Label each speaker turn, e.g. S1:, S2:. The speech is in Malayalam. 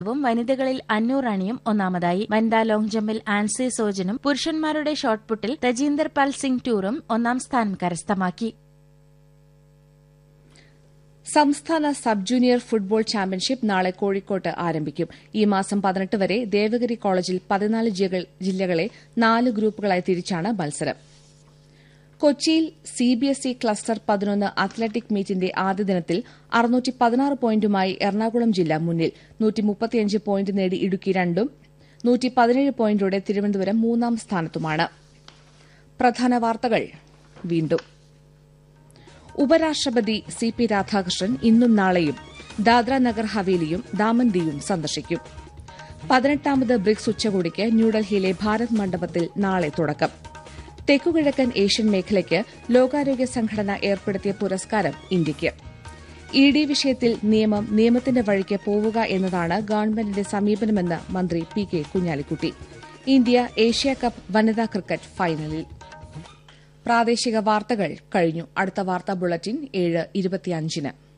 S1: വും വനിതകളിൽ അന്നു റാണിയും ഒന്നാമതായി വനിതാ ലോങ് ജമ്പിൽ ആൻസി സോജനും പുരുഷന്മാരുടെ ഷോട്ട്പുട്ടിൽ തജീന്ദർ പാൽ സിംഗ് ടൂറും ഒന്നാം സ്ഥാനം കരസ്ഥമാക്കി
S2: സംസ്ഥാന സബ് ജൂനിയർ ഫുട്ബോൾ ചാമ്പ്യൻഷിപ്പ് നാളെ കോഴിക്കോട്ട് ആരംഭിക്കും ഈ മാസം പതിനെട്ട് വരെ ദേവഗിരി കോളേജിൽ പതിനാല് ജില്ലകളെ നാല് ഗ്രൂപ്പുകളായി തിരിച്ചാണ് മത്സരം കൊച്ചിയിൽ സിബിഎസ്ഇ ക്ലസ്റ്റർ പതിനൊന്ന് അത്ലറ്റിക് മീറ്റിന്റെ ആദ്യ ദിനത്തിൽ അറുന്നൂറ്റി പതിനാറ് പോയിന്റുമായി എറണാകുളം ജില്ല മുന്നിൽ നൂറ്റിമുപ്പത്തിയഞ്ച് പോയിന്റ് നേടി ഇടുക്കി രണ്ടും നൂറ്റി പതിനേഴ് പോയിന്റോടെ തിരുവനന്തപുരം മൂന്നാം സ്ഥാനത്തുമാണ് പ്രധാന വാർത്തകൾ വീണ്ടും ഉപരാഷ്ട്രപതി സി പി രാധാകൃഷ്ണൻ ഇന്നും നാളെയും ദാദ്ര നഗർ ഹവേലിയും ദാമൻ ദിയും സന്ദർശിക്കും പതിനെട്ടാമത് ബ്രിക്സ് ഉച്ചകോടിക്ക് ന്യൂഡൽഹിയിലെ ഭാരത് മണ്ഡപത്തിൽ നാളെ തുടക്കം തെക്കുകിഴക്കൻ ഏഷ്യൻ മേഖലയ്ക്ക് ലോകാരോഗ്യ സംഘടന ഏർപ്പെടുത്തിയ പുരസ്കാരം ഇന്ത്യയ്ക്ക് ഇ ഡി വിഷയത്തിൽ നിയമം നിയമത്തിന്റെ വഴിക്ക് പോവുക എന്നതാണ് ഗവൺമെന്റിന്റെ സമീപനമെന്ന് മന്ത്രി P K Kunhalikutty India Asia cup വനിതാ ക്രിക്കറ്റ് ഫൈനലിൽ പ്രാദേശിക വാർത്തകൾ കഴിഞ്ഞു അടുത്ത വാർത്താ ബുള്ളറ്റിൻ ഏഴ് ഇരുപത്തിയഞ്ചിന്